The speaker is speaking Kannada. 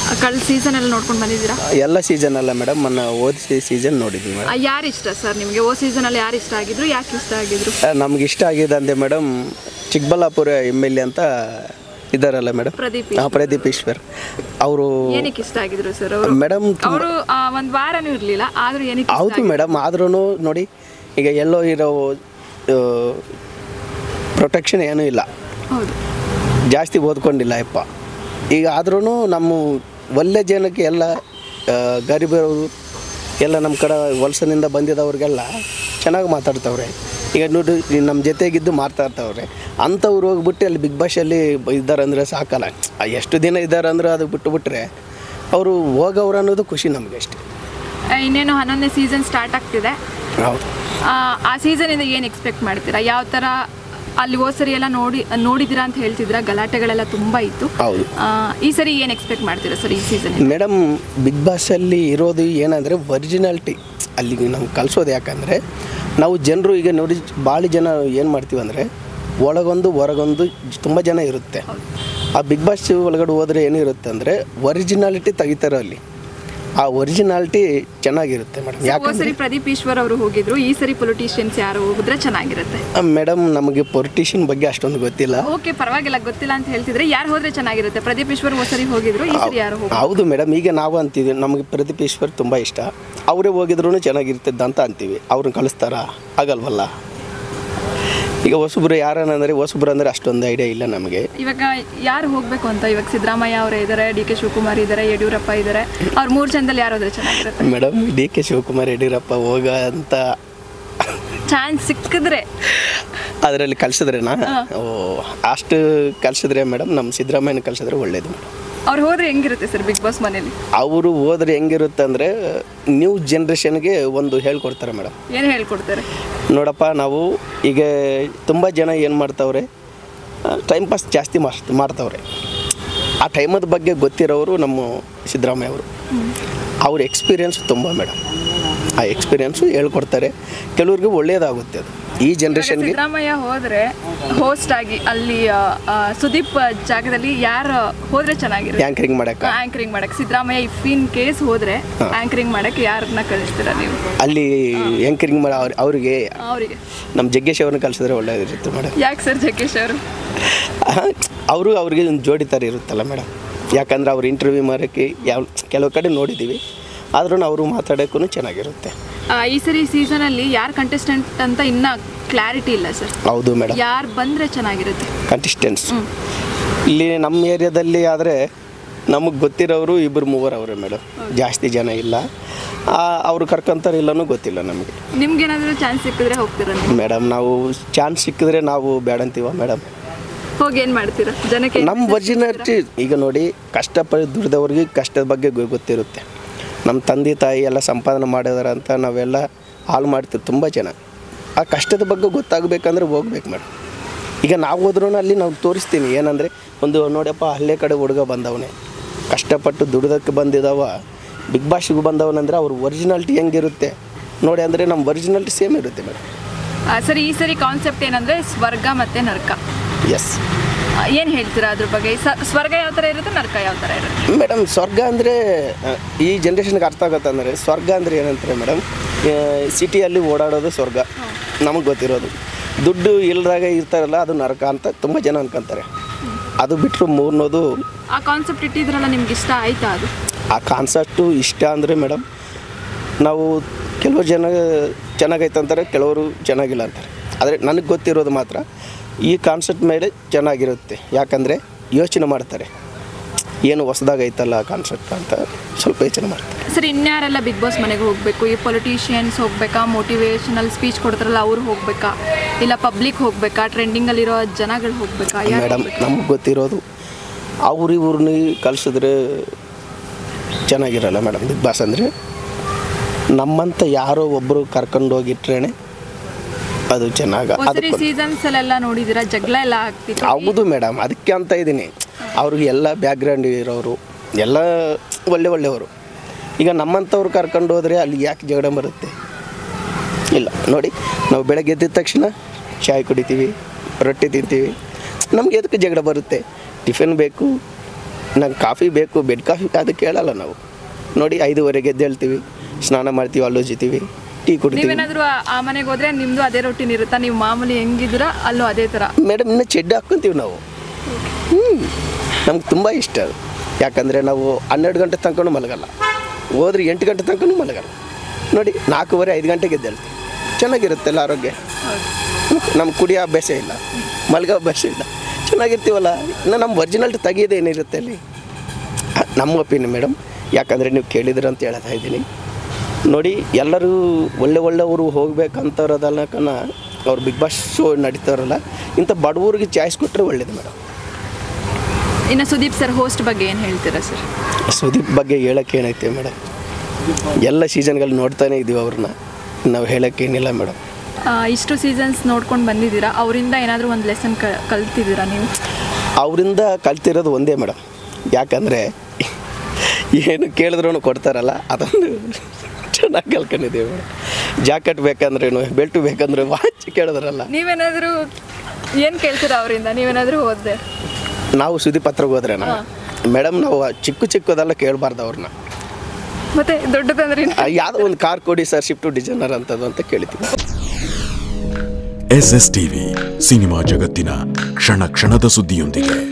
ಕಳೆದ ಸೀಸನ್ ಎಲ್ಲ ನೋಡ್ಕೊಂಡು ಬಂದಿದ್ದೀರಾ ಎಲ್ಲ ಸೀಸನ್ ಅಲ್ಲ ಮೇಡಮ್ ಮೊನ್ನೆ ಹೋದ ಸೀಸನ್ ನೋಡಿದ್ವಿ ಮೇಡಮ್ ಯಾರು ಇಷ್ಟ ಸರ್ ನಿಮಗೆ ಓ ಸೀಸನಲ್ಲಿ ಯಾರು ಇಷ್ಟ ಆಗಿದ್ರು ಯಾಕೆ ಇಷ್ಟ ಆಗಿದ್ರು ನಮ್ಗೆ ಇಷ್ಟ ಆಗಿದೆ ಅಂದೆ madam Chikkaballapura M L A ಅಂತ ಇದ್ದಾರಲ್ಲ ಮೇಡಮ್ ಪ್ರದೀಪ್ ಹಾಂ ಪ್ರದೀಪ್ ಈಶ್ವರ್ ಅವರು ಏನಕ್ಕೆ ಇಷ್ಟ ಆಗಿದ್ರು ಸರ್ ಅವರು ಮೇಡಮ್ ಅವರು ಒಂದು ವಾರನೂ ಇರಲಿಲ್ಲ ಆದ್ರೂ ಏನಕ್ಕೆ ಇಷ್ಟ ಹೌದು ಮೇಡಮ್ ಆದ್ರೂ ನೋಡಿ ಈಗ ಎಲ್ಲೋ ಇರೋ ಪ್ರೊಟೆಕ್ಷನ್ ಏನೂ ಇಲ್ಲ ಹೌದು ಜಾಸ್ತಿ ಓದ್ಕೊಂಡಿಲ್ಲ ಯಪ್ಪ ಈಗ ಆದ್ರೂ ನಮ್ಮ ಒಳ್ಳೆ ಜನಕ್ಕೆ ಎಲ್ಲ ಆ, ಗರೀಬರು ಎಲ್ಲ ನಮ್ಮ ಕಡೆ ವಲಸನಿಂದ ಬಂದಿದ್ದವ್ರಿಗೆಲ್ಲ ಚೆನ್ನಾಗಿ ಮಾತಾಡ್ತವ್ರೆ ಈಗ ನೋಡಿ ನಮ್ಮ ಜೊತೆಗಿದ್ದು ಮಾತಾಡ್ತವ್ರೆ ಅಂಥವ್ರು ಹೋಗ್ಬಿಟ್ಟು ಅಲ್ಲಿ ಬಿಗ್ ಬಾಷಲ್ಲಿ ಇದ್ದಾರೆ ಅಂದರೆ ಸಾಕಲ್ಲ ಆ, ಎಷ್ಟು ದಿನ ಇದ್ದಾರೆ ಅಂದ್ರೆ ಅದು ಬಿಟ್ಟು ಬಿಟ್ರೆ ಅವರು ಹೋಗವ್ರು ಅನ್ನೋದು ಖುಷಿ ನಮಗೆ ಅಷ್ಟೇ ಆ, ಇನ್ನೇನು ಹನ್ನೊಂದನೇ ಸೀಸನ್ ಸ್ಟಾರ್ಟ್ ಆಗ್ತಿದೆ ಹೌದು ಆ, ಆ ಸೀಸನಿಂದ ಏನು ಎಕ್ಸ್ಪೆಕ್ಟ್ ಮಾಡ್ತೀರಾ ಯಾವ ಥರ ಅಲ್ಲಿ ಹೋದ್ ಸರಿ ಎಲ್ಲ ನೋಡಿ ನೋಡಿದ್ದೀರಾ ಅಂತ ಹೇಳ್ತಿದ್ರ ಗಲಾಟೆಗಳೆಲ್ಲ ತುಂಬ ಇತ್ತು ಹೌದು ಆ, ಈ ಸರಿ ಏನು ಎಕ್ಸ್ಪೆಕ್ಟ್ ಮಾಡ್ತೀರಾ ಸರ್ ಈ ಸೀಸನ್ ಮೇಡಮ್ ಬಿಗ್ ಬಾಸಲ್ಲಿ ಇರೋದು ಏನಂದರೆ ಒರಿಜಿನಾಲಿಟಿ ಅಲ್ಲಿಗೆ ನಾವು ಕಲಿಸೋದು ಯಾಕಂದರೆ ನಾವು ಜನರು ಈಗ ನೋಡಿ ಭಾಳ ಜನ ಏನು ಮಾಡ್ತೀವಿ ಅಂದರೆ ಒಳಗೊಂದು ಹೊರಗೊಂದು ತುಂಬ ಜನ ಇರುತ್ತೆ ಆ ಬಿಗ್ ಬಾಸ್ ಒಳಗಡೆ ಹೋದರೆ ಏನಿರುತ್ತೆ ಅಂದರೆ ಒರಿಜಿನಾಲಿಟಿ ತೆಗಿತಾರೆ ಅಲ್ಲಿ ಆ ಒರಿಜಿನಾಲಿಟಿ ಚೆನ್ನಾಗಿರುತ್ತೆ ಮೇಡಮ್ ಹೋದ್ ಯಾಕಂದರೆ ಸರಿ ಪ್ರದೀಪ್ ಈಶ್ವರ್ ಅವರು ಹೋಗಿದ್ರು ಈ ಸರಿ ಪೊಲಿಟಿಷಿಯನ್ಸ್ ಯಾರು ಹೋಗಿದ್ರೆ ಚೆನ್ನಾಗಿರುತ್ತೆ ಮೇಡಮ್ ನಮಗೆ ಪೊಲಿಟಿಷಿಯನ್ ಬಗ್ಗೆ ಅಷ್ಟೊಂದು ಗೊತ್ತಿಲ್ಲ ಓಕೆ ಪರವಾಗಿಲ್ಲ ಗೊತ್ತಿಲ್ಲ ಅಂತ ಹೇಳ್ತಿದ್ರೆ ಯಾರು ಹೋದ್ರೆ ಚೆನ್ನಾಗಿರುತ್ತೆ ಪ್ರದೀಪ್ ಈಶ್ವರ್ ಹೋದ್ ಸರಿ ಹೋಗಿದ್ರು ಈ ಸರಿ ಯಾರು ಹೋಗಿ ಹೌದು ಮೇಡಮ್ ಈಗ ನಾವು ಅಂತೀವಿ ನಮಗೆ ಪ್ರದೀಪ್ ಈಶ್ವರ್ ತುಂಬ ಇಷ್ಟ ಅವರೇ ಹೋಗಿದ್ರು ಚೆನ್ನಾಗಿರ್ತದ ಅಂತ ಅಂತೀವಿ ಅವ್ರನ್ನ ಕಳಿಸ್ತಾರಾ ಆಗಲ್ವಲ್ಲ ಈಗ ಹೊಸಬ್ರು ಯಾರನ್ನಂದರೆ ಹೊಸಬ್ರು ಅಂದರೆ ಅಷ್ಟೊಂದು ಐಡಿಯಾ ಇಲ್ಲ ನಮಗೆ ಇವಾಗ ಯಾರು ಹೋಗ್ಬೇಕು ಅಂತ ಇವಾಗ ಸಿದ್ದರಾಮಯ್ಯ ಅವರೇ ಇದ್ದಾರೆ ಡಿ ಕೆ ಶಿವಕುಮಾರ್ ಇದ್ದಾರೆ ಯಡಿಯೂರಪ್ಪ ಇದ್ದಾರೆ ಅವ್ರ ಮೂರು ಜನದಲ್ಲಿ ಯಾರು ಹೋದ್ರೆ ಚೆನ್ನಾಗಿರುತ್ತೆ madam D K Shivakumar Yediyurappa ಹೋಗ ಅಂತ ಚಾನ್ಸ್ ಸಿಕ್ಕಿದ್ರೆ ಅದರಲ್ಲಿ ಕಳ್ಸಿದ್ರೆನಾ ಓ ಅಷ್ಟು ಕಳ್ಸಿದ್ರೆ ಮೇಡಮ್ ನಮ್ಮ ಸಿದ್ದರಾಮಯ್ಯನ ಕಳ್ಸಿದ್ರೆ ಒಳ್ಳೇದು ಮೇಡಮ್ ಅವ್ರು ಹೋದ್ರೆ ಹೆಂಗಿರುತ್ತೆ ಸರ್ ಬಿಗ್ ಬಾಸ್ ಮನೇಲಿ ಅವರು ಹೋದ್ರೆ ಹೆಂಗಿರುತ್ತೆ ಅಂದರೆ ನ್ಯೂ ಜನ್ರೇಷನ್ಗೆ ಒಂದು ಹೇಳ್ಕೊಡ್ತಾರೆ ಮೇಡಮ್ ಏನು ಹೇಳ್ಕೊಡ್ತಾರೆ ನೋಡಪ್ಪ ನಾವು ಈಗ ತುಂಬ ಜನ ಏನು ಮಾಡ್ತಾವ್ರೆ ಟೈಮ್ ಪಾಸ್ ಜಾಸ್ತಿ ಮಾಸ್ ಮಾಡ್ತಾವ್ರೆ ಆ ಟೈಮದ ಬಗ್ಗೆ ಗೊತ್ತಿರೋರು ನಮ್ಮ ಸಿದ್ದರಾಮಯ್ಯ ಅವರು ಅವ್ರ ಎಕ್ಸ್ಪೀರಿಯನ್ಸ್ ತುಂಬ ಮೇಡಮ್ ಆ ಎಕ್ಸ್ಪೀರಿಯನ್ಸು ಹೇಳ್ಕೊಡ್ತಾರೆ ಕೆಲವ್ರಿಗೆ ಒಳ್ಳೆಯದಾಗುತ್ತೆ ಅದು ಈ ಜನ್ರೇಷನ್ಗೆ ಸಿದ್ದರಾಮಯ್ಯ ಹೋದ್ರೆ ಹೋಸ್ಟ್ ಆಗಿ ಅಲ್ಲಿ ಆ, ಆ, ಸುದೀಪ್ ಜಾಗದಲ್ಲಿ ಯಾರು ಹೋದ್ರೆ ಚೆನ್ನಾಗಿರುತ್ತೆ ಆ್ಯಂಕರಿಂಗ್ ಮಾಡೋಕ್ಕೆ ಆಂಕರಿಂಗ್ ಮಾಡಕ್ ಸಿದ್ದರಾಮಯ್ಯ ಇಫ್ ಇನ್ ಕೇಸ್ ಹೋದ್ರೆ ಆಂಕರಿಂಗ್ ಮಾಡಕ್ ಯಾರನ್ನ ಕಳಿಸ್ತೀರಾ ನೀವು ಅಲ್ಲಿ ಆ್ಯಂಕರಿಂಗ್ ಮಾಡೋ ಅವ್ರ ಅವರಿಗೆ ಅವರಿಗೆ ನಮ್ಮ ಜಗ್ಗೇಶ್ ಅವ್ರನ್ನ ಕಳಿಸಿದ್ರೆ ಒಳ್ಳೆಯದಿರುತ್ತೆ ಮೇಡಮ್ ಯಾಕೆ ಸರ್ ಜಗ್ಗೇಶ್ ಅವರು ಅವರು ಅವ್ರಿಗೆ ಒಂದು ಜೋಡಿ ಥರ ಇರುತ್ತಲ್ಲ ಮೇಡಮ್ ಯಾಕಂದ್ರೆ ಅವ್ರು ಇಂಟರ್ವ್ಯೂ ಮಾಡೋಕ್ಕೆ ಯಾವ ಕೆಲವು ಕಡೆ ನೋಡಿದ್ದೀವಿ ಆದ್ರೂ ಅವರು ಮಾತಾಡೋಕ್ಕೂ ಚೆನ್ನಾಗಿರುತ್ತೆ ಈ ಸರಿ ಸೀಸನ್ ಅಲ್ಲಿ ಯಾರು ಕಂಟೆಸ್ಟೆಂಟ್ ಅಂತ ಇನ್ನ ಕ್ಲಾರಿಟಿ ಇಲ್ಲ ಸರ್ ಹೌದು ಮೇಡಮ್ ಯಾರು ಬಂದ್ರೆ ಚೆನ್ನಾಗಿರುತ್ತೆ ಕಂಟಿಸ್ಟೆನ್ಸ್ ಇಲ್ಲಿ ನಮ್ಮ ಏರಿಯಾದಲ್ಲಿ ಆದರೆ ನಮಗೆ ಗೊತ್ತಿರೋರು ಇಬ್ಬರು ಮೂವರು ಅವರೇ ಮೇಡಮ್ ಜಾಸ್ತಿ ಜನ ಇಲ್ಲ ಆ, ಅವ್ರು ಕರ್ಕೊಂತಾರೆ ಇಲ್ಲನೂ ಗೊತ್ತಿಲ್ಲ ನಮಗೆ ನಿಮ್ಗೇನಾದ್ರೂ ಚಾನ್ಸ್ ಸಿಕ್ಕಿದ್ರೆ ಹೋಗ್ತೀರಾ ನೀವು ಮೇಡಮ್ ನಾವು ಚಾನ್ಸ್ ಸಿಕ್ಕಿದ್ರೆ ನಾವು ಬೇಡಂತೀವ ಮೇಡಮ್ ಹೋಗಿ ಏನ್ ಮಾಡ್ತೀರಾ ಜನಕ್ಕೆ ಏನ್ ನಮ್ಮ message ಒರಿಜಿನಾಲಿಟಿ ಈಗ ನೋಡಿ ಕಷ್ಟಪಟ್ಟು ದುಡಿದವ್ರಿಗೆ ಕಷ್ಟದ ಬಗ್ಗೆ ಗೊ- ಗೊತ್ತಿರುತ್ತೆ ನಮ್ಮ ತಂದೆ ತಾಯಿ ಎಲ್ಲ ಸಂಪಾದನೆ ಮಾಡಿದಾರೆ ಅಂತ ನಾವೆಲ್ಲ ಹಾಳು ಮಾಡ್ತೀವಿ ತುಂಬ ಜನ ಆ ಕಷ್ಟದ ಬಗ್ಗೆ ಗೊತ್ತಾಗಬೇಕಂದ್ರೆ ಹೋಗ್ಬೇಕು ಮೇಡಮ್ ಈಗ ನಾವು ಹೋದ್ರೂ ಅಲ್ಲಿ ನಾವು ತೋರಿಸ್ತೀನಿ ಏನಂದರೆ ಒಂದು ನೋಡಪ್ಪ ಹಳ್ಳಿ ಕಡೆ ಹುಡುಗ ಬಂದವನೇ ಕಷ್ಟಪಟ್ಟು ದುಡ್ದಕ್ಕೆ ಬಂದಿದ್ದಾವ ಬಿಗ್ ಬಾಸ್ಗೆ ಬಂದವನಂದ್ರೆ ಅವ್ರ ಒರಿಜಿನಾಲಿಟಿ ಹೆಂಗಿರುತ್ತೆ ನೋಡಿ ಅಂದರೆ ನಮ್ಮ ಒರಿಜಿನಾಲಿಟಿ ಸೇಮ್ ಇರುತ್ತೆ ಮೇಡಮ್ ಆ, ಸರಿ ಈ ಸರಿ ಕಾನ್ಸೆಪ್ಟ್ ಏನಂದ್ರೆ ಸ್ವರ್ಗ ಮತ್ತೆ ನರಕ ಎಸ್ ಆ, ಏನ್ ಹೇಳ್ತೀರಾ ಅದ್ರ ಬಗ್ಗೆ ಸ- ಸ್ವರ್ಗ ಯಾವ ತರ ಇರುತ್ತೆ ನರಕ ಯಾವ ತರ ಇರುತ್ತೆ ಮೇಡಮ್ ಸ್ವರ್ಗ ಅಂದರೆ ಈ ಜನ್ರೇಷನ್ಗೆ ಅರ್ಥ ಆಗುತ್ತೆ ಅಂದರೆ ಸ್ವರ್ಗ ಅಂದರೆ ಏನಂತಾರೆ ಮೇಡಮ್ ಸಿಟಿಯಲ್ಲಿ ಓಡಾಡೋದು ಸ್ವರ್ಗ ನಮಗೆ ಗೊತ್ತಿರೋದು ದುಡ್ಡು ಇಲ್ದಾಗ ಇರ್ತಾರಲ್ಲ ಅದು ನರಕ ಅಂತ ತುಂಬ ಜನ ಅನ್ಕೊಂತಾರೆ ಅದು ಬಿಟ್ಟರು ಮೂರನೋದು ಆ ಕಾನ್ಸೆಪ್ಟ್ ಇಟ್ಟಿದ್ರಲ್ಲ ನಿಮ್ಗೆ ಇಷ್ಟ ಆಯ್ತಾ ಅದು ಆ ಕಾನ್ಸೆಪ್ಟು ಇಷ್ಟ ಅಂದರೆ ಮೇಡಮ್ ನಾವು ಕೆಲವು ಜನ ಚೆನ್ನಾಗೈತೆ ಅಂತಾರೆ ಕೆಲವರು ಚೆನ್ನಾಗಿಲ್ಲ ಅಂತಾರೆ ಆದರೆ ನನಗೆ ಗೊತ್ತಿರೋದು ಮಾತ್ರ ಈ ಕಾನ್ಸೆಪ್ಟ್ ಮೇಲೆ ಚೆನ್ನಾಗಿರುತ್ತೆ ಯಾಕಂದರೆ ಯೋಚನೆ ಮಾಡ್ತಾರೆ ಏನು ಹೊಸ್ದಾಗೈತಲ್ಲ ಕಾನ್ಸೆಪ್ಟ್ ಅಂತ ಸ್ವಲ್ಪ ಯೋಚನೆ ಮಾಡ್ತಾರೆ ಸರಿ ಇನ್ಯಾರೆಲ್ಲ ಬಿಗ್ ಬಾಸ್ ಮನೆಗೆ ಹೋಗ್ಬೇಕು ಈ ಪೊಲಿಟಿಷಿಯನ್ಸ್ ಹೋಗ್ಬೇಕಾ ಮೋಟಿವೇಶನಲ್ ಸ್ಪೀಚ್ ಕೊಡ್ತಾರಲ್ಲ ಅವ್ರು ಹೋಗ್ಬೇಕಾ ಇಲ್ಲ ಪಬ್ಲಿಕ್ ಹೋಗ್ಬೇಕಾ ಟ್ರೆಂಡಿಂಗ್ ಅಲ್ಲಿರೋ ಜನಗಳು ಹೋಗ್ಬೇಕಾ ಯಾರು ಮೇಡಮ್ ನಮಗೆ ಗೊತ್ತಿರೋದು ಅವ್ರು ಇವ್ರನ್ನ ಕಲಿಸಿದ್ರೆ ಚೆನ್ನಾಗಿರಲ್ಲ ಮೇಡಮ್ ಬಿಗ್ ಬಾಸ್ ಅಂದರೆ ನಮ್ಮಂತ ಯಾರೋ ಒಬ್ಬರು ಕರ್ಕೊಂಡು ಹೋಗಿಟ್ರೇನೆ ಅದು ಚೆನ್ನಾಗ ಹೊಸರಿ ಅದಕ್ಕೆ ಸೀಸನ್ಸ್ ಅಲ್ಲೆಲ್ಲ ನೋಡಿದಿರಾ ಜಗಳ ಎಲ್ಲ ಆಗ್ತಿತ್ತು ಹೌದು ಮೇಡಮ್ ಅದಕ್ಕೆ ಅಂತ ಇದ್ದೀನಿ ಅವ್ರಿಗೆ ಎಲ್ಲ ಬ್ಯಾಕ್ಗ್ರೌಂಡ್ ಇರೋರು ಎಲ್ಲ ಒಳ್ಳೆ ಒಳ್ಳೆಯವರು ಈಗ ನಮ್ಮಂಥವ್ರು ಕರ್ಕೊಂಡು ಹೋದರೆ ಅಲ್ಲಿ ಯಾಕೆ ಜಗಳ ಬರುತ್ತೆ ಇಲ್ಲ ನೋಡಿ ನಾವು ಬೆಳಗ್ಗೆ ಎದ್ದ ತಕ್ಷಣ ಚಾಯ್ ಕುಡಿತೀವಿ ರೊಟ್ಟಿ ತಿಂತೀವಿ ನಮ್ಗೆ ಎದಕ್ಕೆ ಜಗಳ ಬರುತ್ತೆ ಟಿಫಿನ್ ಬೇಕು ನಂಗೆ ಕಾಫಿ ಬೇಕು ಬೆಡ್ ಕಾಫಿ ಅದು ಕೇಳಲ್ಲ ನಾವು ನೋಡಿ ಐದುವರೆಗೆ ಎದ್ದೇಳ್ತೀವಿ ಸ್ನಾನ ಮಾಡ್ತೀವಿ ಅಲ್ಲೋಜಿತೀವಿ ಟೀ ಕುಡಿತೀವಿ ನೀವೇನಾದ್ರೂ ಆ- ಆ ಮನೆಗೆ ಹೋದ್ರೆ ನಿಮ್ದು ಅದೇ ರೊಟೀನ್ ಇರುತ್ತಾ ನೀವು ಮಾಮೂಲಿ ಹೆಂಗಿದ್ರ ಅಲ್ಲೂ ಅದೇ ತರ ಮೇಡಮ್ ಇನ್ನೂ ಚೆಡ್ಡು ಹಾಕ್ಕೊಂತೀವಿ ನಾವು ಹ್ಞೂ ನಮ್ಗೆ ತುಂಬ ಇಷ್ಟ ಅದು ಯಾಕಂದರೆ ನಾವು ಹನ್ನೆರಡು ಗಂಟೆ ತನಕ ಮಲಗಲ್ಲ ಹೋದ್ರೆ ಎಂಟು ಗಂಟೆ ತನಕ ಮಲಗಲ್ಲ ನೋಡಿ ನಾಲ್ಕೂವರೆ ಐದು ಗಂಟೆಗೆ ಎದ್ದೇಳ್ತೀವಿ ಚೆನ್ನಾಗಿರುತ್ತಲ್ಲ ಆರೋಗ್ಯ ನಮ್ಗೆ ಕುಡಿಯೋ ಅಭ್ಯಾಸ ಇಲ್ಲ ಮಲಗೋ ಅಭ್ಯಾಸ ಇಲ್ಲ ಚೆನ್ನಾಗಿರ್ತೀವಲ್ಲ ಇನ್ನು ನಮ್ಮ ಒರಿಜಿನಲ್ ತೆಗಿಯೋದೇನಿರುತ್ತೆ ಅಲ್ಲಿ ಆ, ನಮ್ಮ ಒಪಿನಿಯನ್ ಮೇಡಮ್ ಯಾಕಂದರೆ ನೀವು ಕೇಳಿದ್ರಿ ಅಂತ ಹೇಳ್ತಾ ಇದ್ದೀನಿ ನೋಡಿ ಎಲ್ಲರೂ ಒಳ್ಳೆ ಒಳ್ಳೆಯವರು ಹೋಗ್ಬೇಕಂತರೋದಲ್ಲಕನ ಅವ್ರು ಬಿಗ್ ಬಾಸ್ ಶೋ ನಡೀತಾರಲ್ಲ ಇಂಥ ಬಡವರಿಗೆ ಚಾಯ್ಸ್ ಕೊಟ್ಟರೆ ಒಳ್ಳೇದು ಮೇಡಮ್ ಇನ್ನು ಸುದೀಪ್ ಸರ್ ಹೋಸ್ಟ್ ಬಗ್ಗೆ ಏನು ಹೇಳ್ತೀರಾ ಸರ್ ಸುದೀಪ್ ಬಗ್ಗೆ ಹೇಳೋಕ್ಕೆ ಏನೈತೆ ಮೇಡಮ್ ಎಲ್ಲ ಸೀಸನ್ಗಳು ನೋಡ್ತಾನೆ ಇದ್ದೀವಿ ಅವ್ರನ್ನ ನಾವು ಹೇಳೋಕ್ಕೇನಿಲ್ಲ ಮೇಡಮ್ ಇಷ್ಟು ಸೀಸನ್ಸ್ ನೋಡ್ಕೊಂಡು ಬಂದಿದ್ದೀರಾ ಅವರಿಂದ ಏನಾದರೂ ಒಂದು ಲೆಸನ್ ಕಲ್ತಿದ್ದೀರಾ ನೀವು ಅವರಿಂದ ಕಲ್ತಿರೋದು ಒಂದೇ ಮೇಡಮ್ ಯಾಕಂದರೆ ಏನು ಕೇಳಿದ್ರು ಕೊಡ್ತಾರಲ್ಲ ಅದೊಂದು ಚೆನ್ನಾಗಿ ಕಲ್ಕೊಂಡಿದ್ದೀವಿ ಮೇಡಮ್ ಜಾಕೆಟ್ ಬೇಕಂದ್ರೇನು ಬೆಲ್ಟು ಬೇಕಂದ್ರೆ ವಾಚ್ ಕೇಳಿದ್ರಲ್ಲ ನೀವೇನಾದರೂ ಏನು ಕೇಳ್ತೀರಾ ಅವರಿಂದ ನೀವೇನಾದರೂ ಹೋದ್ರೆ ನಾವು ಸುದೀಪ್ ಹತ್ರಕ್ಕೆ ಹೋದ್ರೇನ ಮೇಡಮ್ ನಾವು ಆ ಚಿಕ್ಕ ಚಿಕ್ಕದೆಲ್ಲ ಕೇಳಬಾರ್ದು ಅವ್ರನ್ನ ಮತ್ತೆ ದೊಡ್ಡದಂದ್ರೆ ಯಾವುದೋ ಒಂದು ಕಾರ್ ಕೊಡಿ ಸರ್ ಶಿಫ್ಟು ಡಿಸೈನರ್ ಅಂತದ್ದು ಅಂತ ಕೇಳ್ತೀವಿ ಎಸ್ ಎಸ್ ಟಿವಿ ಸಿನಿಮಾ ಜಗತ್ತಿನ ಕ್ಷಣ ಕ್ಷಣದ ಸುದ್ದಿಯೊಂದಿಗೆ